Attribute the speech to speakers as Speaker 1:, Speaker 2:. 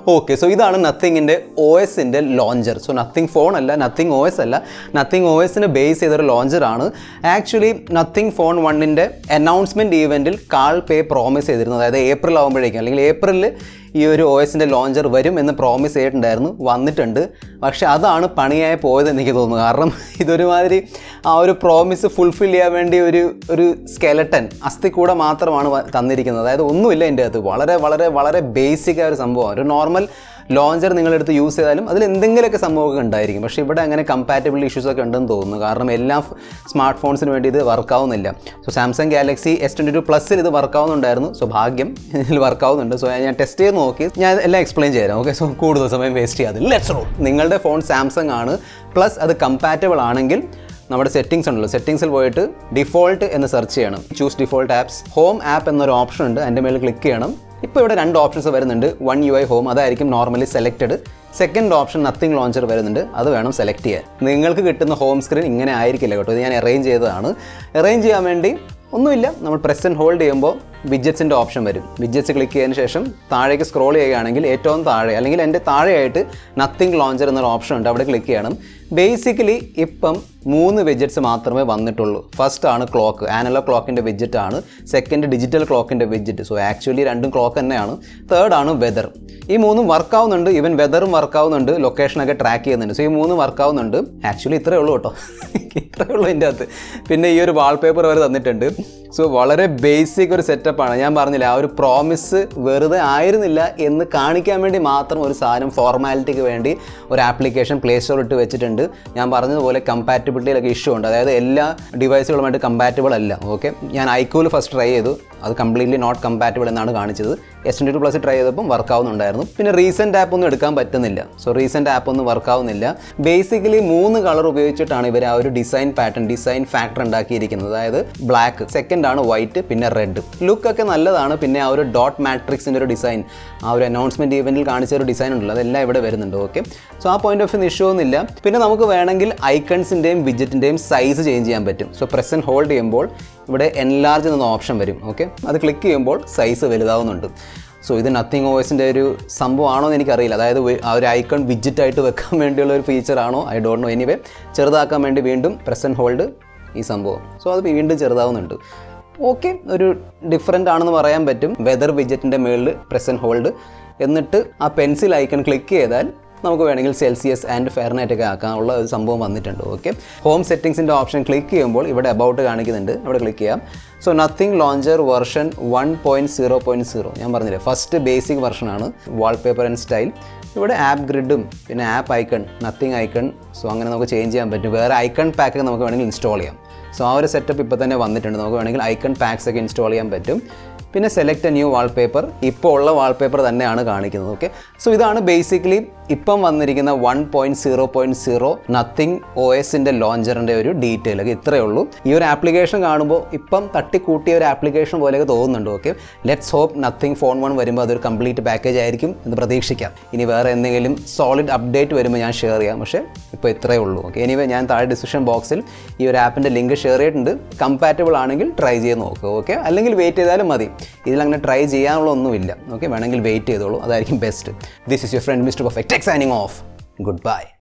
Speaker 1: okay so ഇതാണ് നത്തിങ്ങിൻ്റെ O എസിൻ്റെ ലോഞ്ചർ സോ നത്തിങ് ഫോൺ അല്ല നത്തിങ് ഒ എസ് അല്ല നത്തിങ് ഒ എസിനെ ബേസ് ചെയ്തൊരു ലോഞ്ചറാണ് ആക്ച്വലി നത്തിങ് ഫോൺ വണ്ണിൻ്റെ അനൗൺസ്മെൻറ്റ് ഈവൻറ്റിൽ കാൾ പേ പ്രോമിസ് ചെയ്തിരുന്നു അതായത് ഏപ്രിൽ ആകുമ്പോഴേക്കും അല്ലെങ്കിൽ ഏപ്രിലിൽ ഈ ഒരു ഒ എസിൻ്റെ ലോഞ്ചർ വരും എന്ന് പ്രോമിസ് ചെയ്തിട്ടുണ്ടായിരുന്നു വന്നിട്ടുണ്ട് പക്ഷേ അതാണ് പണിയായി പോയതെന്ന് എനിക്ക് തോന്നുന്നു കാരണം ഇതൊരുമാതിരി ആ ഒരു പ്രോമിസ് ഫുൾഫിൽ ചെയ്യാൻ വേണ്ടി ഒരു ഒരു സ്കെലട്ടൻ അസ്ഥി കൂടെ മാത്രമാണ് വ- തന്നിരിക്കുന്നത് അതായത് ഒന്നുമില്ല എൻ്റെ അകത്ത് വളരെ വളരെ വളരെ ബേസിക് ആയ ഒരു സംഭവമാണ് ഒരു നോർമൽ ലോഞ്ചർ നിങ്ങളെടുത്ത് യൂസ് ചെയ്താലും അതിൽ എന്തെങ്കിലുമൊക്കെ സംഭവമൊക്കെ ഉണ്ടായിരിക്കും പക്ഷേ ഇവിടെ അങ്ങനെ കമ്പാറ്റബിൾ ഇഷ്യൂസ് ഒക്കെ ഉണ്ടെന്ന് തോന്നുന്നു കാരണം എല്ലാ സ്മാർട്ട് ഫോൺസിന് വേണ്ടി ഇത് വർക്ക് ആവുന്നില്ല so Samsung Galaxy S twenty two പ്ലസ്സിൽ ഇത് വർക്ക് ആവുന്നുണ്ടായിരുന്നു സോ ഭാഗ്യം ഇതിൽ വർക്ക് ആവുന്നുണ്ട് സോ ഞാൻ ടെസ്റ്റ് ചെയ്ത് നോക്കി ഞാൻ എല്ലാം എക്സ്പ്ലെയിൻ ചെയ്യാം ഓക്കെ സോ കൂടുതൽ സമയം വേസ്റ്റ് ചെയ്യാതെ ലെറ്റ്സ് റോ നിങ്ങളുടെ ഫോൺ സാംസങ് ആണ് പ്ലസ് അത് കമ്പാറ്റബിൾ ആണെങ്കിൽ നമ്മുടെ സെറ്റിംഗ്സ് ഉണ്ടല്ലോ സെറ്റിംഗ്സിൽ പോയിട്ട് ഡിഫോൾട്ട് എന്ന് സെർച്ച് ചെയ്യണം choose default apps home app എന്നൊരു ഓപ്ഷൻ ഉണ്ട് അതിൻ്റെ മേളിൽ ക്ലിക്ക് ചെയ്യണം ഇപ്പോൾ ഇവിടെ രണ്ട് ഓപ്ഷൻസ് വരുന്നുണ്ട് വൺ യു ഐ ഹോം അതായിരിക്കും normally selected second option nothing launcher വരുന്നുണ്ട് അത് വേണം സെലക്ട് ചെയ്യാൻ നിങ്ങൾക്ക് കിട്ടുന്ന ഹോം സ്ക്രീൻ ഇങ്ങനെ ആയിരിക്കില്ല കേട്ടോ ഇത് ഞാൻ അറേഞ്ച് ചെയ്തതാണ് അറേഞ്ച് ചെയ്യാൻ വേണ്ടി ഒന്നുമില്ല നമ്മൾ പ്രസ് ആൻഡ് ഹോൾഡ് ചെയ്യുമ്പോൾ വിഡ്ജറ്റ്സിൻ്റെ ഓപ്ഷൻ വരും വിഡ്ജറ്റ്സ് ക്ലിക്ക് ചെയ്തതിന് ശേഷം താഴേക്ക് സ്ക്രോൾ ചെയ്യുകയാണെങ്കിൽ ഏറ്റവും താഴെ അല്ലെങ്കിൽ എൻ്റെ താഴെയായിട്ട് നത്തിങ് ലോഞ്ചർ എന്നൊരു ഓപ്ഷൻ ഉണ്ട് അവിടെ ക്ലിക്ക് ചെയ്യണം ബേസിക്കലി ഇപ്പം മൂന്ന് വിഡ്ജറ്റ്സ് മാത്രമേ വന്നിട്ടുള്ളൂ ഫസ്റ്റ് ആണ് ക്ലോക്ക് ആനലോഗ് ക്ലോക്കിൻ്റെ വിഡ്ജറ്റ് ആണ് സെക്കൻഡ് ഡിജിറ്റൽ ക്ലോക്കിൻ്റെ വിഡ്ജറ്റ് സോ ആക്ച്വലി രണ്ടും ക്ലോക്ക് തന്നെയാണ് തേർഡ് ആണ് വെതർ ഈ മൂന്നും വർക്ക് ആവുന്നുണ്ട് ഈവൻ വെതറും വർക്ക് ആവുന്നുണ്ട് ലൊക്കേഷനൊക്കെ ട്രാക്ക് ചെയ്യുന്നുണ്ട് സോ ഈ മൂന്നും വർക്ക് ആവുന്നുണ്ട് ആക്ച്വലി ഇത്രയേ ഉള്ളൂ കേട്ടോ ഇത്രയേ ഉള്ളൂ ഇതിൻ്റെ അകത്ത് പിന്നെ ഈ ഒരു വാൾപേപ്പർ വരെ തന്നിട്ടുണ്ട് സോ വളരെ ബേസിക് ഒരു സെറ്റപ്പാണ് ഞാൻ പറഞ്ഞില്ല ആ ഒരു പ്രോമിസ് വെറുതെ ആയിരുന്നില്ല എന്ന് കാണിക്കാൻ വേണ്ടി മാത്രം ഒരു സാധനം ഫോർമാലിറ്റിക്ക് വേണ്ടി ഒരു ആപ്ലിക്കേഷൻ പ്ലേ സ്റ്റോർ ഇട്ട് വെച്ചിട്ടുണ്ട് ഞാൻ പറഞ്ഞതുപോലെ കമ്പാറ്റബിലിറ്റിയിലൊക്കെ ഇഷ്യൂ ഉണ്ട് അതായത് എല്ലാ ഡിവൈസുകളുമായിട്ട് കമ്പാറ്റബിൾ അല്ല ഓക്കെ ഞാൻ ഐക്യൂല് ഫസ്റ്റ് ട്രൈ ചെയ്തു അത് കംപ്ലീറ്റ്ലി നോട്ട് കമ്പാറ്റബിൾ എന്നാണ് കാണിച്ചത് S twenty two plus try ചെയ്തപ്പം വർക്ക് ആവുന്നുണ്ടായിരുന്നു പിന്നെ റീസെൻറ്റ് ആപ്പ് ഒന്നും എടുക്കാൻ പറ്റുന്നില്ല സോ റീസെൻറ്റ് ആപ്പ് ഒന്നും വർക്ക് ആവുന്നില്ല ബേസിക്കലി മൂന്ന് കളർ ഉപയോഗിച്ചിട്ടാണ് ഇവർ ആ ഒരു ഡിസൈൻ പാറ്റേൺ ഡിസൈൻ ഫാക്ടർ ഉണ്ടാക്കിയിരിക്കുന്നത് അതായത് ബ്ലാക്ക് സെക്കൻഡ് ആണ് വൈറ്റ് പിന്നെ റെഡ് ലുക്ക് ഒക്കെ നല്ലതാണ് പിന്നെ ആ ഒരു ഡോട്ട് മാട്രിക്സിൻ്റെ ഒരു ഡിസൈൻ ആ ഒരു അനൗൺസ്മെൻറ്റ് ഈവൻറ്റിൽ കാണിച്ച ഒരു ഡിസൈൻ ഉണ്ടല്ലോ അതെല്ലാം ഇവിടെ വരുന്നുണ്ട് ഓക്കെ സോ ആ പോയിന്റ് ഓഫ് വ്യൂ ഇഷ്യൂ ഒന്നുമില്ല പിന്നെ നമുക്ക് വേണമെങ്കിൽ ഐക്കൺസിൻ്റെയും വിജിറ്റിൻ്റെയും സൈസ് ചേഞ്ച് ചെയ്യാൻ പറ്റും സോ പ്രസ് ആൻഡ് ഹോൾഡ് ചെയ്യുമ്പോൾ ഇവിടെ എൻലാർജ് എന്ന ഓപ്ഷൻ വരും ഓക്കെ അത് ക്ലിക്ക് ചെയ്യുമ്പോൾ സൈസ് വലുതാവുന്നുണ്ട് സോ ഇത് നത്തിങ് ഓവേഴ്സിൻ്റെ ഒരു സംഭവമാണോ എന്ന് എനിക്കറിയില്ല അതായത് വെ- ആ ഒരു ഐക്കൺ വിജിറ്റായിട്ട് വെക്കാൻ വേണ്ടിയുള്ള ഒരു ഫീച്ചറാണോ ഐ ഡോണ്ട് നോ എനിവേ ചെറുതാക്കാൻ വേണ്ടി വീണ്ടും പ്രസ് ആൻഡ് ഹോൾഡ് ഈ സംഭവം സോ അത് വീണ്ടും ചെറുതാവുന്നുണ്ട് ഓക്കെ ഒരു ഡിഫറെൻ്റ് ആണെന്ന് പറയാൻ പറ്റും വെതർ വിജറ്റിൻ്റെ മുകളിൽ പ്രസ് ആൻഡ് ഹോൾഡ് എന്നിട്ട് ആ പെൻസിൽ ഐക്കൺ ക്ലിക്ക് ചെയ്താൽ നമുക്ക് വേണമെങ്കിൽ സെൽസിയസ് ആൻഡ് ഫെയർനൈറ്റ് ഒക്കെ ആക്കാനുള്ള ഒരു സംഭവം വന്നിട്ടുണ്ട് ഓക്കെ ഹോം സെറ്റിംഗ്സിൻ്റെ ഓപ്ഷൻ ക്ലിക്ക് ചെയ്യുമ്പോൾ ഇവിടെ അബൌട്ട് കാണിക്കുന്നുണ്ട് അവിടെ ക്ലിക്ക് ചെയ്യാം so nothing launcher version one point zero point zero ഞാൻ പറഞ്ഞില്ലേ ഫസ്റ്റ് ബേസിക് വെർഷനാണ് വാൾപേപ്പർ ആൻഡ് സ്റ്റൈൽ ഇവിടെ ആപ്പ് ഗ്രിഡും പിന്നെ app icon nothing icon so അങ്ങനെ നമുക്ക് ചേഞ്ച് ചെയ്യാൻ പറ്റും വേറെ ഐക്കൺ പാക്ക് നമുക്ക് വേണമെങ്കിൽ ഇൻസ്റ്റാൾ ചെയ്യാം സോ ആ ഒരു സെറ്റപ്പ് ഇപ്പോൾ തന്നെ വന്നിട്ടുണ്ട് നമുക്ക് വേണമെങ്കിൽ ഐക്കൺ പാക്സ് ഒക്കെ ഇൻസ്റ്റാൾ ചെയ്യാൻ പറ്റും പിന്നെ സെലക്ട് എ ന്യൂ വാൾപേപ്പർ ഇപ്പോൾ ഉള്ള വാൾപേപ്പർ തന്നെയാണ് കാണിക്കുന്നത് ഓക്കെ സോ ഇതാണ് ബേസിക്കലി ഇപ്പം വന്നിരിക്കുന്ന one point zero point zero nothing O എസിൻ്റെ ലോഞ്ചറിൻ്റെ ഒരു ഡീറ്റെയിൽ ഒക്കെ ഇത്രയേ ഉള്ളൂ ഈ ഒരു ആപ്ലിക്കേഷൻ കാണുമ്പോൾ ഇപ്പം തട്ടിക്കൂട്ടിയ ഒരു ആപ്ലിക്കേഷൻ പോലെയൊക്കെ തോന്നുന്നുണ്ട് okay let's hope nothing phone one വരുമ്പോൾ അതൊരു കംപ്ലീറ്റ് പാക്കേജ് ആയിരിക്കും എന്ന് പ്രതീക്ഷിക്കാം ഇനി വേറെ എന്തെങ്കിലും സോളിഡ് അപ്ഡേറ്റ് വരുമ്പോൾ ഞാൻ ഷെയർ ചെയ്യാം പക്ഷേ ഇപ്പോൾ ഇത്രയേ ഉള്ളൂ ഓക്കെ എനിവേ ഞാൻ താഴെ ഡിസ്ക്രിപ്ഷൻ ബോക്സിൽ ഈ ഒരു ആപ്പിൻ്റെ ലിങ്ക് ഷെയർ ചെയ്തിട്ടുണ്ട് കമ്പാറ്റബിൾ ആണെങ്കിൽ ട്രൈ ചെയ്ത് നോക്കുക ഓക്കെ അല്ലെങ്കിൽ വെയിറ്റ് ചെയ്താലും മതി ഇതിലങ്ങനെ ട്രൈ ചെയ്യാനുള്ള ഒന്നുമില്ല ഓക്കെ വേണമെങ്കിൽ വെയിറ്റ് ചെയ്തോളൂ അതായിരിക്കും best this is your friend Mister Perfect signing off good bye